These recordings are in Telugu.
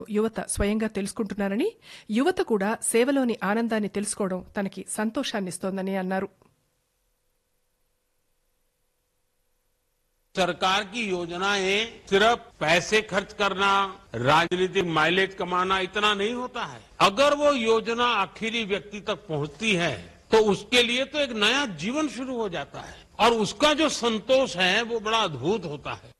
యువత స్వయంగా తెలుసుకుంటున్నారని యువత కూడా సేవలోని ఆనందాన్ని తెలుసుకోవడం తనకి సంతోషాన్నిస్తోందని అన్నారు सरकार की योजनाएं सिर्फ पैसे खर्च करना राजनीतिक माइलेज कमाना इतना नहीं होता है अगर वो योजना आखिरी व्यक्ति तक पहुंचती है तो उसके लिए तो एक नया जीवन शुरू हो जाता है और उसका जो संतोष है वो बड़ा अद्भुत होता है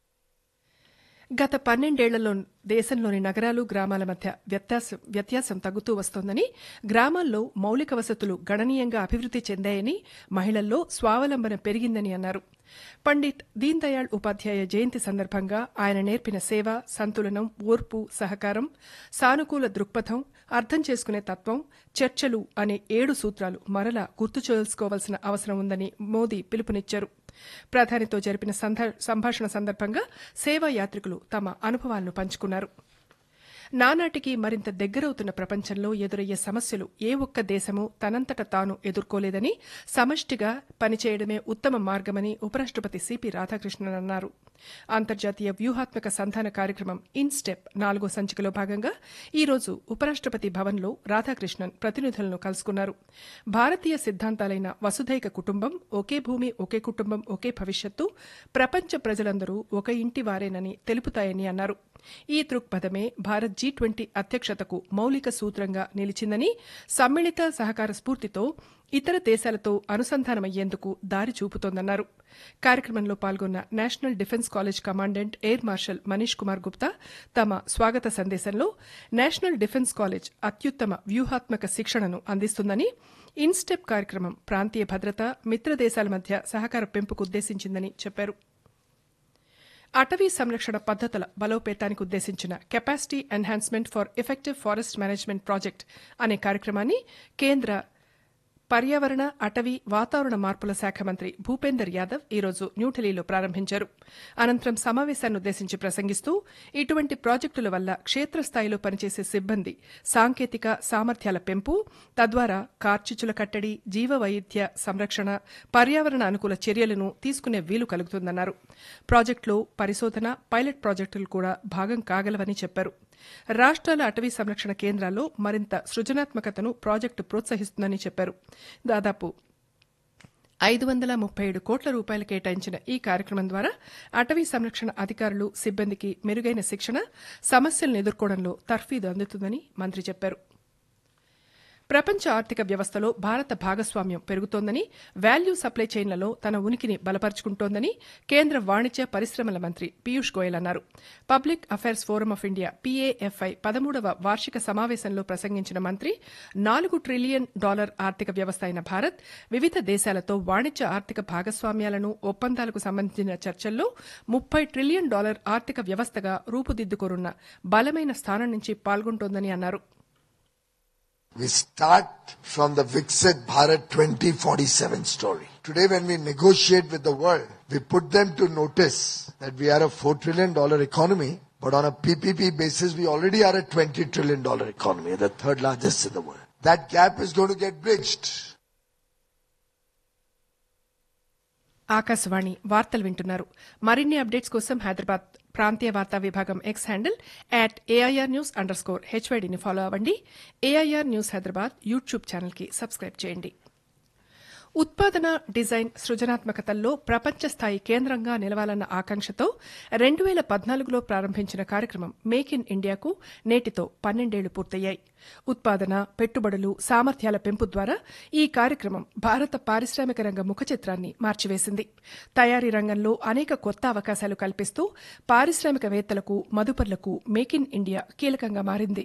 గత పన్నెండేళ్లలో దేశంలోని నగరాలు గ్రామాల మధ్య వ్యత్యాసం వ్యత్యాసం తగ్గుతూ వస్తోందని గ్రామాల్లో మౌలిక వసతులు గణనీయంగా అభివృద్ది చెందాయని మహిళల్లో స్వావలంబన పెరిగిందని అన్నారు పండిత్ దీన్ దయాళ్ ఉపాధ్యాయ జయంతి సందర్భంగా ఆయన నేర్పిన సేవ సంతులనం ఓర్పు సహకారం సానుకూల దృక్పథం అర్థం చేసుకునే తత్వం చర్చలు అనే ఏడు సూత్రాలు మరలా గుర్తు చేసుకోవాల్సిన అవసరం ఉందని మోదీ పిలుపునిచ్చారు ప్రధానితో జరిపిన సంధ- సంభాషణ సందర్భంగా సేవా యాత్రికులు తమ అనుభవాలను పంచుకున్నారు నానాటికి మరింత దగ్గరవుతున్న ప్రపంచంలో ఎదురయ్యే సమస్యలు ఏ ఒక్క దేశమూ తనంతట తాను ఎదుర్కోలేదని సమష్టిగా పనిచేయడమే ఉత్తమ మార్గమని ఉపరాష్టపతి సిపి రాధాకృష్ణన్ అన్నారు అంతర్జాతీయ వ్యూహాత్మక సంధాన కార్యక్రమం ఇన్స్టెప్ నాలుగో సంచికలో భాగంగా ఈ రోజు ఉపరాష్టపతి భవన్లో రాధాకృష్ణన్ ప్రతినిధులను కలుసుకున్నారు భారతీయ సిద్ధాంతాలైన వసుధైక కుటుంబం ఒకే భూమి ఒకే కుటుంబం ఒకే భవిష్యత్తు ప్రపంచ ప్రజలందరూ ఒక ఇంటి వారేనని తెలుపుతాయని అన్నారు ఈ దృక్పథమే భారత్ జీ ట్వంటీ అధ్యక్షతకు మౌలిక సూత్రంగా నిలిచిందని సమ్మిళిత సహకార స్ఫూర్తితో ఇతర దేశాలతో అనుసంధానమయ్యేందుకు దారి చూపుతోందన్నారు కార్యక్రమంలో పాల్గొన్న national defence college commandant air marshal Manish Kumar Gupta తమ స్వాగత సందేశంలో నేషనల్ డిఫెన్స్ కాలేజ్ అత్యుత్తమ వ్యూహాత్మక శిక్షణను అందిస్తుందని ఇన్స్టెప్ కార్యక్రమం ప్రాంతీయ భద్రత మిత్ర దేశాల మధ్య సహకార పెంపుకు ఉద్దేశించిందని చెప్పారు అటవీ సంరక్షణ పద్దతుల బలోపేతానికి ఉద్దేశించిన capacity enhancement for effective forest management project అనే కార్యక్రమాన్ని కేంద్ర పర్యావరణ అటవీ వాతావరణ మార్పుల శాఖ మంత్రి భూపేందర్ యాదవ్ ఈరోజు న్యూఢిల్లీలో ప్రారంభించారు అనంతరం సమావేశాన్ని ఉద్దేశించి ప్రసంగిస్తూ ఇటువంటి ప్రాజెక్టుల వల్ల క్షేత్రస్థాయిలో పనిచేసే సిబ్బంది సాంకేతిక సామర్థ్యాల పెంపు తద్వారా కార్చిచ్చుల కట్టడి జీవ వైవిధ్య సంరక్షణ పర్యావరణ అనుకూల చర్యలను తీసుకునే వీలు కలుగుతుందన్నారు ప్రాజెక్టులో పరిశోధన పైలట్ ప్రాజెక్టులు కూడా భాగం కాగలవని చెప్పారు రాష్ట్రాల అటవీ సంరక్షణ కేంద్రాల్లో మరింత సృజనాత్మకతను ప్రాజెక్టు ప్రోత్సహిస్తుందని చెప్పారు దాదాపు ఐదు వందల ముప్పై ఏడు కోట్ల రూపాయలు కేటాయించిన ఈ కార్యక్రమం ద్వారా అటవీ సంరక్షణ అధికారులు సిబ్బందికి మెరుగైన శిక్షణ సమస్యలను ఎదుర్కోవడంలో తర్ఫీదు అందుతుందని మంత్రి చెప్పారు ప్రపంచ ఆర్థిక వ్యవస్థలో భారత భాగస్వామ్యం పెరుగుతోందని వాల్యూ సప్లై చైన్లలో తన ఉనికిని బలపరుచుకుంటోందని కేంద్ర వాణిజ్య పరిశ్రమల మంత్రి పీయూష్ గోయల్ అన్నారు public affairs forum of India PAFI పదమూడవ వార్షిక సమావేశంలో ప్రసంగించిన మంత్రి నాలుగు ట్రిలియన్ డాలర్ ఆర్థిక వ్యవస్థ అయిన భారత్ వివిధ దేశాలతో వాణిజ్య ఆర్థిక భాగస్వామ్యాలను ఒప్పందాలకు సంబంధించిన చర్చల్లో ముప్పై ట్రిలియన్ డాలర్ ఆర్థిక వ్యవస్థగా రూపుదిద్దుకోనున్న బలమైన స్థానం నుంచి పాల్గొంటోందని అన్నారు We start from the Viksit Bharat 2047 story. Today when we negotiate with the world, we put them to notice that we are a 4 trillion dollar economy, but on a PPP basis, we already are a 20 trillion dollar economy, the third largest in the world. That gap is going to get bridged. Akashvani వార్తలు వింటున్నారు మరిన్ని అప్డేట్స్ కోసం హైదరాబాద్ ప్రాంతీయ వార్తా విభాగం X handle at AIR news underscore హెచ్వైడీని ఫాలో అవ్వండి ఏఐఆర్ న్యూస్ హైదరాబాద్ యూట్యూబ్ ఛానల్కి సబ్స్క్రైబ్ చేయండి ఉత్పాదన డిజైన్ సృజనాత్మకతల్లో ప్రపంచ స్థాయి కేంద్రంగా నిలవాలన్న ఆకాంక్షతో రెండు వేల పద్నాలుగులో ప్రారంభించిన కార్యక్రమం మేక్ ఇన్ ఇండియాకు నేటితో పన్నెండేళ్లు పూర్తయ్యాయి ఉత్పాదన పెట్టుబడులు సామర్థ్యాల పెంపు ద్వారా ఈ కార్యక్రమం భారత పారిశ్రామిక రంగ ముఖచిత్రాన్ని మార్చివేసింది తయారీ రంగంలో అనేక కొత్త అవకాశాలు కల్పిస్తూ పారిశ్రామికవేత్తలకు మదుపర్లకు మేక్ ఇన్ ఇండియా కీలకంగా మారింది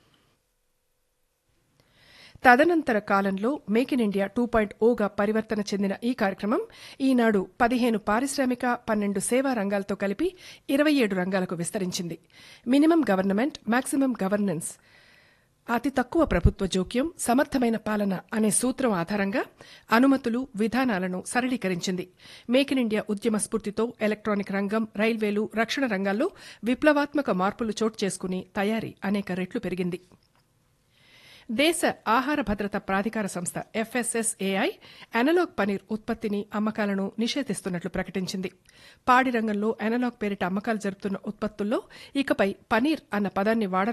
తదనంతర కాలంలో make in India two point ఓగా పరివర్తన చెందిన ఈ కార్యక్రమం ఈనాడు పదిహేను పారిశ్రామిక పన్నెండు సేవా రంగాలతో కలిపి ఇరవై ఏడు రంగాలకు విస్తరించింది మినిమం గవర్నమెంట్ మాక్సిమం గవర్నెన్స్ అతి తక్కువ ప్రభుత్వ జోక్యం సమర్థమైన పాలన అనే సూత్రం ఆధారంగా అనుమతులు విధానాలను సరళీకరించింది మేక్ ఇన్ ఇండియా ఉద్యమ స్ఫూర్తితో ఎలక్ట్రానిక్ రంగం రైల్వేలు రక్షణ రంగాల్లో విప్లవాత్మక మార్పులు చోటు చేసుకుని తయారీ అనేక రెట్లు పెరిగింది దేశ ఆహార భద్రత ప్రాధికార సంస్థ ఎఫ్ఎస్ఎస్ఏఐ అనలాగ్ పనీర్ ఉత్పత్తిని అమ్మకాలను నిషేధిస్తున్నట్లు ప్రకటించింది పాడి రంగంలో అనలాగ్ పేరిట అమ్మకాలు జరుపుతున్న ఉత్పత్తుల్లో ఇకపై పనీర్ అన్న పదాన్ని వాడ